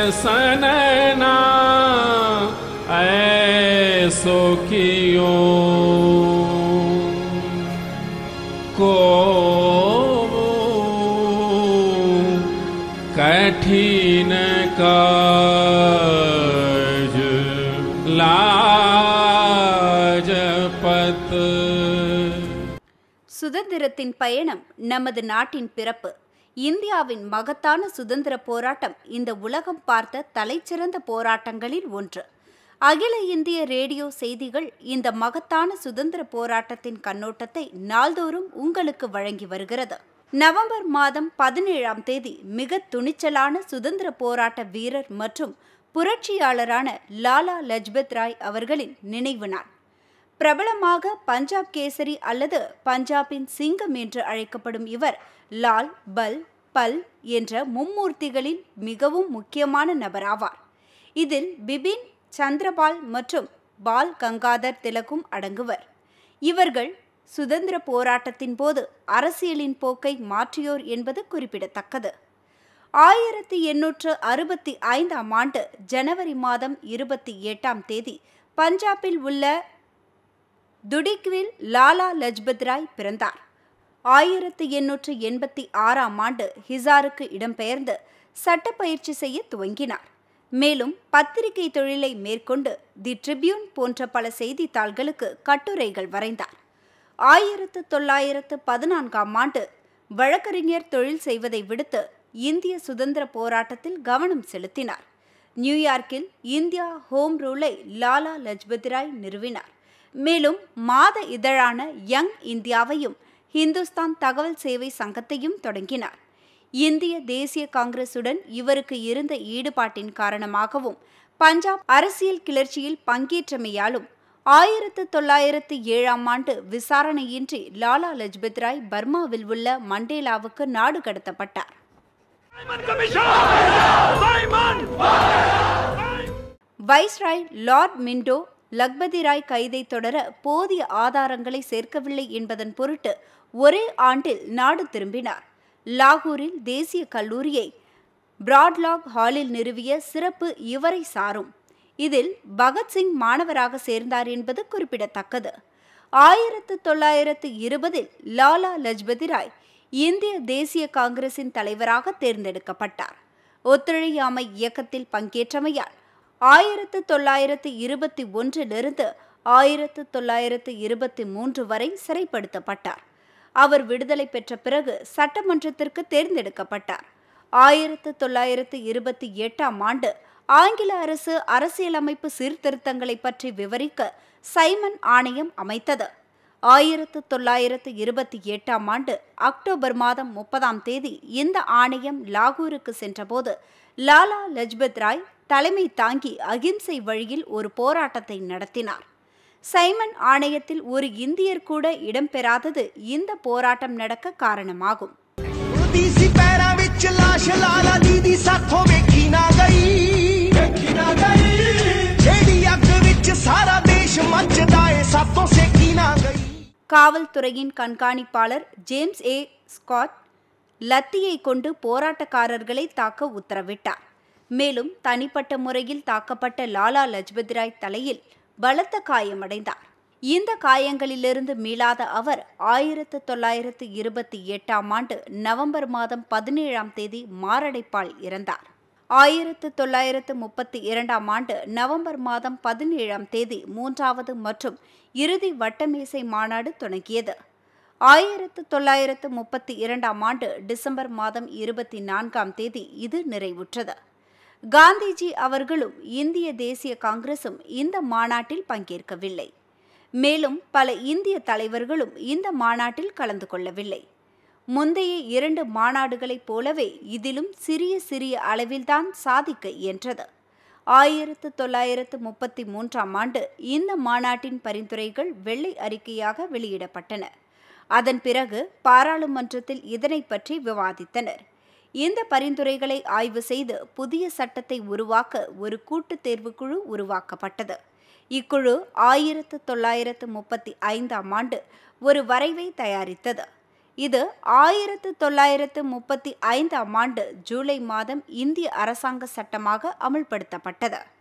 सनना ऐसो कियो को कठिन काज लाजपत சுதந்திரத்தின் பயணம் நமது நாட்டின் பிறப்பு இந்தியாவின் மகத்தான சுதந்திர போராட்டம் இந்த உலகம் பார்த்த தலைச்சிறந்த போராட்டங்களில் ஒன்று அகில இந்திய ரேடியோ செய்திகள் இந்த மகத்தான சுதந்திர போராட்டத்தின் கண்ணோட்டத்தை நாள்தோறும் உங்களுக்கு வழங்கி வருகிறது நவம்பர் மாதம் பதினேழாம் தேதி மிக துணிச்சலான சுதந்திர போராட்ட வீரர் மற்றும் புரட்சியாளரான லாலா லஜ்பத் ராய் அவர்களின் நினைவு நாள் பிரபலமாக பஞ்சாப் கேசரி அல்லது பஞ்சாபின் சிங்கம் என்று அழைக்கப்படும் இவர் லால் பல் பல் என்ற மும்மூர்த்திகளில் மிகவும் முக்கியமான நபராவார் இதில் பிபின் சந்திரபால் மற்றும் பால் கங்காதர் திலகும் அடங்குவர் இவர்கள் சுதந்திர போராட்டத்தின் போது அரசியலின் போக்கை மாற்றியோர் என்பது குறிப்பிடத்தக்கது ஆயிரத்தி எண்ணூற்று அறுபத்தி ஐந்தாம் ஆண்டு ஜனவரி மாதம் இருபத்தி எட்டாம் தேதி பஞ்சாபில் உள்ள துடிக்வில் லாலா லஜ்பத் ராய் பிறந்தார் ஆயிரத்தி எண்ணூற்று எண்பத்தி ஆறாம் ஆண்டு ஹிசாருக்கு இடம்பெயர்ந்து சட்டப்பயிற்சி செய்ய துவங்கினார் மேலும் பத்திரிகை தொழிலை மேற்கொண்டு தி ட்ரிபியூன் போன்ற பல செய்தித்தாள்களுக்கு கட்டுரைகள் வரைந்தார் ஆயிரத்து தொள்ளாயிரத்து பதினான்காம் ஆண்டு வழக்கறிஞர் தொழில் செய்வதை விடுத்து இந்திய சுதந்திர போராட்டத்தில் கவனம் செலுத்தினார் நியூயார்க்கில் இந்தியா ஹோம் ரூலை லாலா லஜ்பத் ராய் நிறுவினார் மேலும் மாத இதழான யங் இந்தியாவையும் ஹிந்துஸ்தான் தகவல் சேவை சங்கத்தையும் தொடங்கினார் இந்திய தேசிய காங்கிரசுடன் இவருக்கு இருந்த ஈடுபாட்டின் காரணமாகவும் பஞ்சாப் அரசியல் கிளர்ச்சியில் பங்கேற்றமையாலும் ஆயிரத்து தொள்ளாயிரத்து ஏழாம் ஆண்டு விசாரணையின்றி லாலா லஜ்பத் ராய் பர்மாவில் உள்ள மண்டேலாவுக்கு நாடு கடத்தப்பட்டார் Simon Commission! Simon! Viceroy lord Minto Lakhpati Rai கைதை தொடர போதிய ஆதாரங்களை சேர்க்கவில்லை என்பதன் பொருட்டு ஒரே ஆண்டில் நாடு திரும்பினார் லாகூரில் தேசிய கல்லூரியை பிராட்லாக் ஹாலில் நிறுவிய சிறப்பு இவரை சாரும் இதில் பகத்சிங் மாணவராக சேர்ந்தார் என்பது குறிப்பிடத்தக்கது ஆயிரத்து தொள்ளாயிரத்து இருபதில் லாலா லஜ்பதி ராய் இந்திய தேசிய காங்கிரசின் தலைவராக தேர்ந்தெடுக்கப்பட்டார் ஒத்துழையாமை இயக்கத்தில் பங்கேற்றமையால் ஆயிரத்து தொள்ளாயிரத்து இருபத்தி ஒன்றிலிருந்து ஆயிரத்து தொள்ளாயிரத்து இருபத்தி மூன்று வரை சிறைப்படுத்தப்பட்டார் அவர் விடுதலை பெற்ற பிறகு சட்டமன்றத்திற்கு தேர்ந்தெடுக்கப்பட்டார் ஆயிரத்து தொள்ளாயிரத்து இருபத்தி எட்டாம் ஆண்டு ஆங்கில அரசு அரசியலமைப்பு சீர்திருத்தங்களை பற்றி விவரிக்க சைமன் ஆணையம் அமைத்தது ஆயிரத்து தொள்ளாயிரத்து இருபத்தி எட்டாம் ஆண்டு அக்டோபர் மாதம் முப்பதாம் தேதி இந்த ஆணையம் லாகூருக்கு சென்றபோது லாலா லஜ்பத் ராய் தலைமை தாங்கி அகிம்சை வழியில் ஒரு போராட்டத்தை நடத்தினார் சைமன் ஆணையத்தில் ஒரு இந்தியர் கூட இடம்பெறாதது இந்த போராட்டம் நடக்க காரணமாகும் ਦੀ ਸੀ ਪੈਰਾਂ ਵਿੱਚ ਲਾਸ਼ ਲਾਲਾ ਦੀ ਦੀ ਸਾਥੋਂ ਵੇਖੀ ਨਾ ਗਈ ਵੇਖੀ ਨਾ ਗਈ ਜਿਹੜੀ ਅੱਗ ਵਿੱਚ ਸਾਰਾ ਦੇਸ਼ ਮੱਚਦਾ ਏ ਸਾਥੋਂ ਸੇਕੀ ਨਾ ਗਈ காவல்துறையின் கண்காணிப்பாளர் ஜேம்ஸ் ஏ ஸ்காட் லத்தியை கொண்டு போராட்டக்காரர்களை தாக்க உத்தரவிட்டார் மேலும் தனிப்பட்ட முறையில் தாக்கப்பட்ட லாலா லஜ்பத் ராய் தலையில் பலத்த காயமடைந்தார் இந்த காயங்களிலிருந்து மீளாத அவர் ஆயிரத்து தொள்ளாயிரத்து இருபத்தி எட்டாம் ஆண்டு நவம்பர் மாதம் பதினேழாம் தேதி மாரடைப்பால் இறந்தார் ஆயிரத்து தொள்ளாயிரத்து முப்பத்தி இரண்டாம் ஆண்டு நவம்பர் மாதம் பதினேழாம் தேதி மூன்றாவது மற்றும் இறுதி வட்டமேசை மாநாடு தொடங்கியது ஆயிரத்து தொள்ளாயிரத்து முப்பத்தி இரண்டாம் ஆண்டு டிசம்பர் மாதம் இருபத்தி நான்காம் தேதி இது நிறைவுற்றது காந்திஜி அவர்களும் இந்திய தேசிய காங்கிரசும் இந்த மாநாட்டில் பங்கேற்கவில்லை மேலும் பல இந்திய தலைவர்களும் இந்த மாநாட்டில் கலந்து கொள்ளவில்லை முந்தைய இரண்டு மாநாடுகளைப் போலவே இதிலும் சிறிய சிறிய அளவில்தான் சாதிக்க இயன்றது ஆயிரத்து தொள்ளாயிரத்து முப்பத்தி மூன்றாம் ஆண்டு இந்த மாநாட்டின் பரிந்துரைகள் வெள்ளை அறிக்கையாக வெளியிடப்பட்டன அதன் பிறகு பாராளுமன்றத்தில் இதனை பற்றி விவாதித்தனர் இந்த பரிந்துரைகளை ஆய்வு செய்து புதிய சட்டத்தை உருவாக்க ஒரு கூட்டுத் தேர்வுக்குழு உருவாக்கப்பட்டது இக்குழு ஆயிரத்து தொள்ளாயிரத்து முப்பத்தி ஐந்தாம் ஆண்டு ஒரு வரைவை தயாரித்தது இது ஆயிரத்து தொள்ளாயிரத்து முப்பத்தி ஐந்தாம் ஆண்டு ஜூலை மாதம் இந்திய அரசாங்க சட்டமாக அமுல்படுத்தப்பட்டது